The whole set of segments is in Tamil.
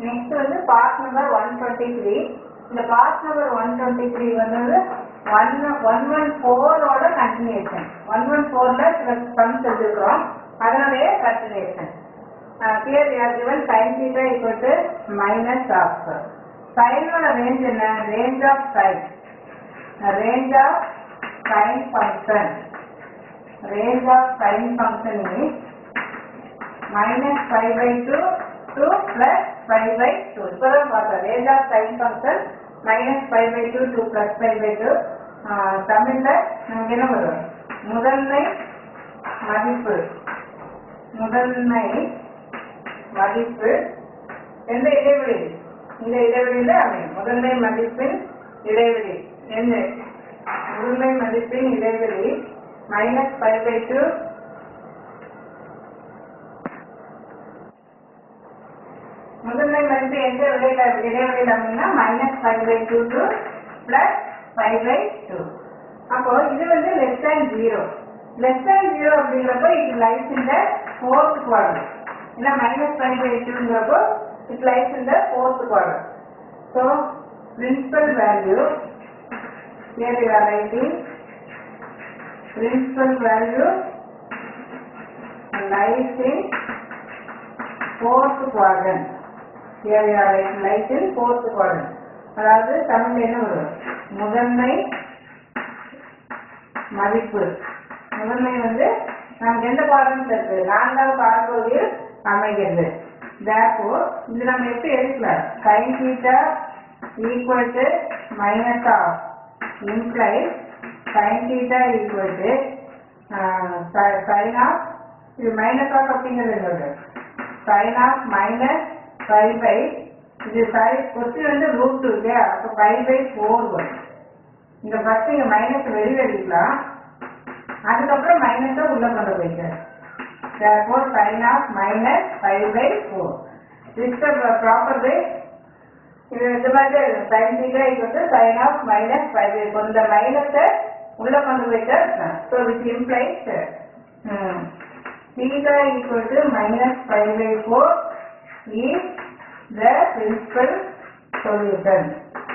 நெக்ஸ்ட் வந்து part number one twenty three இந்த part number one twenty three வந்து ஒன் ஒன் ஒன் ஃபோரோட கண்டினியூஷன் ஒன் ஒன் ஃபோர்ல சில சம்ஸ் எடுத்துக்கிறோம் அதனுடைய continuation here we are given sin theta equal to minus of sin ஓட range என்ன range of sin range of sin function range of sin function is minus 5 by 2 to plus 5 by 2 இப்பதான் பார்த்தோம் range of sin function minus 5 by 2 to plus 5 by 2 ஆஹ் தமிழ்ல நமக்கு என்ன வரும் முதன்மை மதிப்பு முதன்மை மதிப்பு எந்த இடைவெளி இந்த இடைவெளியில அமையும் முதன்மை மதிப்பின் இடைவெளி என்ன முதன்மை மதிப்பின் இடைவெளி மைனஸ் ஃபைவ் பை டூ முதன்மை மதிப்பு எந்த விடையில இடைவெளியில் அமையும்னா minus five by two to plus five by two அப்போ இது வந்து less than zero less than zero அப்படிங்கிறப்போ இது லைஃப் இந்த ஃபோர்த் குவாட்ரண்ட் இல்லை மைனஸ் ஃபைவ் பை டூங்கிறப்போ இட் லைஃப் இந்த fourth quadrant so principal value here you are writing principal value lies in fourth quadrant here you are writing lies in fourth quadrant அதாவது தமிழ் என்ன வரும் முதன்மை மதிப்பு முதன்மை வந்து நமக்கு எந்த குவாட்ரண்ட் இருக்கு நான்காவது கால்பகுதியில் அமைகிறது therefore இது நம்ம எப்படி எடுக்கலாம் sin theta equal to minus of implies sin theta equal to uh, si- sin of இது மைனஸ் ஆஃப் அப்படிங்கிறது என்னது sin of minus 5 by இது சை கொஸ்டின் வந்து ரூட் டூ இல்லையா அப்போ ஃபைவ் பை ஃபோர் வரும் இந்த ஃபர்ஸ்ட் இங்கே மைனஸ் வெளியே அடிக்கலாம் அதுக்கப்புறம் மைனஸை உள்ள கொண்டு போய்க்கிறேன் therefore sin of minus 5 by 4 this is the proper way இது இந்த மாதிரி sin theta equal to sin of minus 5 by 4 இந்த மைனஸை உள்ள கொண்டு போயிட்டா so which implies hmm, theta equal to minus 5 by 4 is the principal solution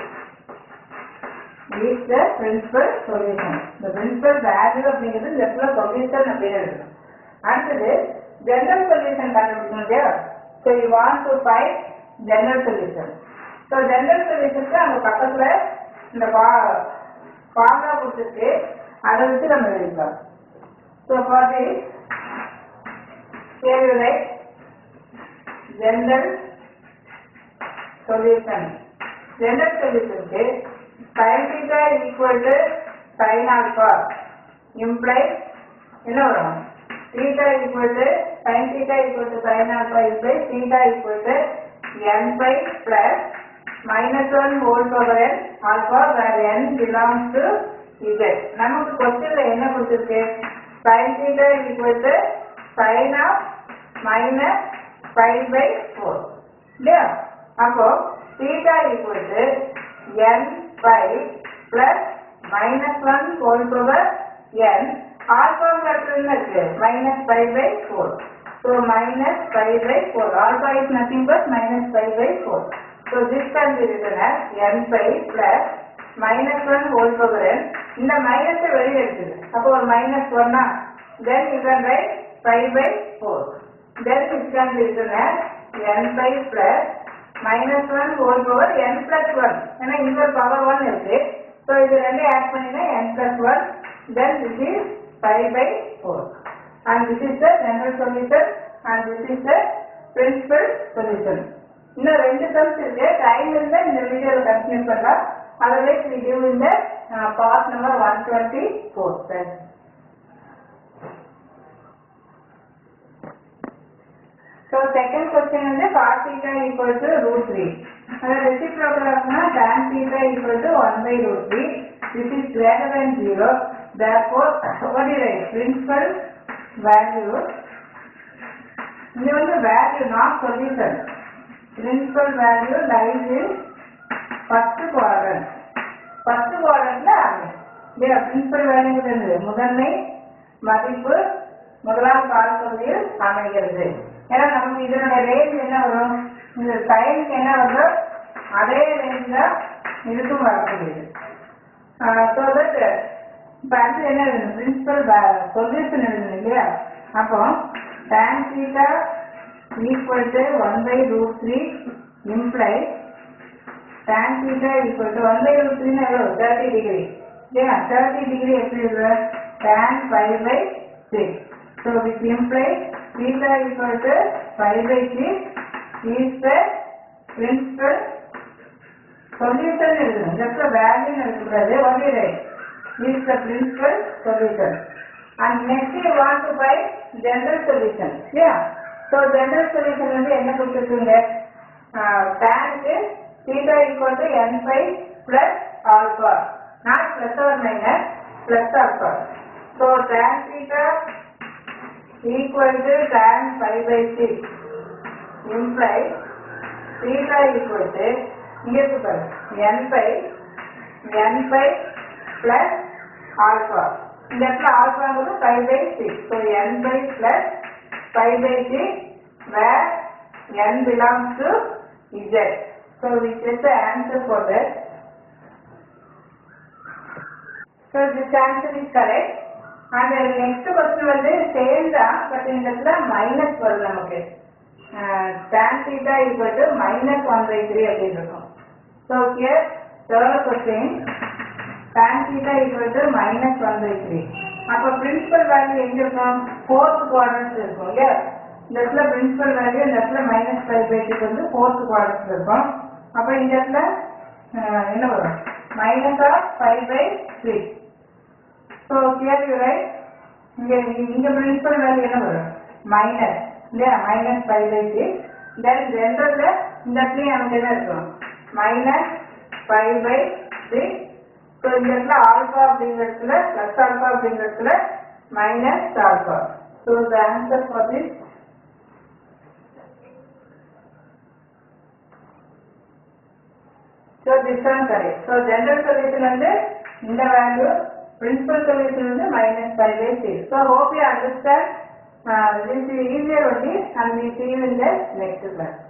is the principal solution the principal value அப்படிங்கிறது இந்த இடத்துல solution அப்படின்னு எழுதணும் அடுத்தது ஜெனரல் சொல்யூஷன் கண்டுபிடிக்கணும் இல்லையா so you want to find general solution so general சொல்யூஷனுக்கு அங்கே பக்கத்தில் இந்த ஃபார்முலா கொடுத்துருக்கு அதை வச்சு நம்ம எழுதிக்கலாம் ஸோ ஃபார் தி கேள்வி ரைட் ஜெனரல் சொல்யூஷன் ஜெனரல் சொல்யூஷனுக்கு sin theta equal to sin alpha implies என்ன வரும் theta equal to sin theta equal to sin alpha implies theta equal to n pi plus minus 1 whole power n alpha where n belongs to z நமக்கு கொஸ்டின்ல என்ன கொடுத்திருக்கு sin theta equal to sin of minus 5 by 4 இல்லையா அப்போ theta equal to n pi plus minus 1 whole power n alpha factor என்ன இருக்கு minus 5 by 4 so minus 5 by 4 alpha is nothing but minus 5 by 4 so this can be written as n pi plus minus 1 whole power n இந்த மைனஸ் வெளியே இருக்குது அப்போ ஒரு மைனஸ் ஒன்னா then you can write 5 by 4 then it can be written as n pi plus minus one whole power n plus one ஏன்னா இங்க ஒரு பவர் ஒன் இருக்கு ஸோ இது ரெண்டையும் ஆட் பண்ணினா n plus one then this is five by four and this is the general solution and this is the principal solution இன்னும் ரெண்டு சம்ஸ் இருக்கு டைம் இருந்தா இந்த வீடியோவில் கண்டினியூ பண்ணலாம் அதர்வைஸ் வி கிவ் இந்த part number one twenty four thanks So second question is cos theta equal to root 3. And the reciprocal of na tan theta equal to 1 by root 3. This is greater than 0. Therefore, what do you write? Principal value. இது வந்து value not solution principal value lies in first quadrant first குவாட்ரண்ட்ல இல்லையா பிரின்சிபல் வேல்யூங்கிறது முதன்மை மதிப்பு முதலாம் கால் பகுதியில் அமைகிறது ஏன்னா நமக்கு இதனுடைய ரேஞ்ச் என்ன வரும் இந்த சைனுக்கு என்ன வருதோ அதே ரேஞ்சில் இதுக்கும் வரக்கூடியது ஸோ தட் இப்போ அடுத்து என்ன எழுதணும் பிரின்சிபல் சொல்யூஷன் எழுதணும் இல்லையா அப்போ tan theta equal to 1 by root 3 implies tan theta equal to 1 by root 3 னா எவ்வளோ 30 degree இல்லையா 30 degree எப்படி எழுதுற tan pi by 6 so which implies theta equal to pi by 6 is the principal solution எழுதணும் just a value எழுதக்கூடாது only right is the principal solution and next you want to find general solution yeah so general solution வந்து என்ன கொடுத்துருக்கீங்க tanக்கு theta equal to n pi plus alpha not plus or minus plus alpha so tan theta equal to tan pi by 6 implies theta equal to இங்கே இருக்கு பாரு n pi n pi plus alpha இந்த இடத்துல ஆல்பாங்கிறது pi by 6 so n by plus pi by 6 where n belongs to z so we get the answer for that so this answer is correct and the next question வந்து same தான் but இந்த இடத்துல minus வரும் நமக்கு uh, tan theta equal to minus 1 by 3 அப்படின்னு இருக்கும் so here third question tan theta equal to minus 1 by 3 அப்ப principal value எங்க இருக்கும் fourth quadrant இருக்கும் இல்லையா இந்த இடத்துல principal value இந்த இடத்துல minus 5 by 6 வந்து fourth quadrant இருக்கும் அப்ப இந்த இடத்துல அஹ், என்ன வரும் minus of 5 by 3 so here you write இங்க இங்க principal value என்ன வரும் minus இல்லையா minus 5 by 6 then general இந்த இடத்துலயும் நமக்கு என்ன இருக்கும் minus 5 by 3 ஸோ இந்த இடத்துல ஆல்பா அப்படிங்கிற இடத்துல பிளஸ் ஆல்பா அப்படிங்கிற இடத்துல minus alpha so the answer for this so this one correct so general solution வந்து இந்த வேல்யூ பிரின்சிபல் சொல்யூஷன் வந்து minus five by six so hope you understand this easier only and we see you in the next class